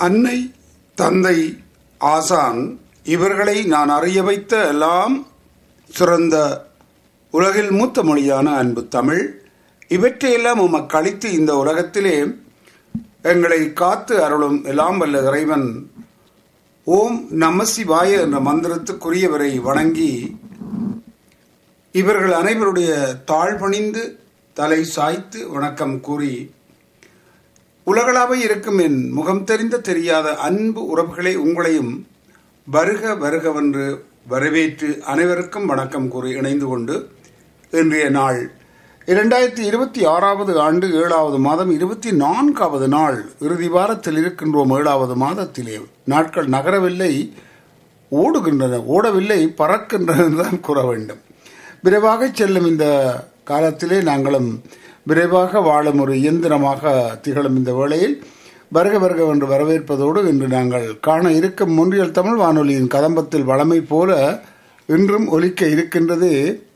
அன்னை தந்தை ஆசான் இவர்களை நான் அறிய வைத்த எல்லாம் சிறந்த உலகில் மூத்த மொழியான அன்பு தமிழ் இவற்றையெல்லாம் உமக்கு அளித்து இந்த உலகத்திலே எங்களை காத்து அருளும் எல்லாம் வல்ல இறைவன் ஓம் நம சிவாய என்ற மந்திரத்துக்குரியவரை வணங்கி இவர்கள் அனைவருடைய தாழ்பணிந்து தலை சாய்த்து வணக்கம் கூறி உலகளாவை இருக்கும் என் முகம் தெரிந்த தெரியாத அன்பு உறவுகளை உங்களையும் வருக வருகவென்று வரவேற்று அனைவருக்கும் வணக்கம் கூறி இணைந்து கொண்டு இன்றைய நாள் இரண்டாயிரத்தி இருபத்தி ஆறாவது ஆண்டு ஏழாவது மாதம் இருபத்தி நான்காவது நாள் இறுதி வாரத்தில் இருக்கின்றோம் ஏழாவது மாதத்திலே நாட்கள் நகரவில்லை ஓடுகின்றன ஓடவில்லை பறக்கின்றன தான் கூற வேண்டும் விரைவாக செல்லும் இந்த காலத்திலே நாங்களும் விரைவாக வாழும் ஒரு இயந்திரமாக திகழும் இந்த வேளையில் வருக வருக என்று வரவேற்பதோடு இன்று நாங்கள் காண இருக்கும் முன்றியல் தமிழ் வானொலியின் கதம்பத்தில் வளமை போல இன்றும் ஒலிக்க இருக்கின்றது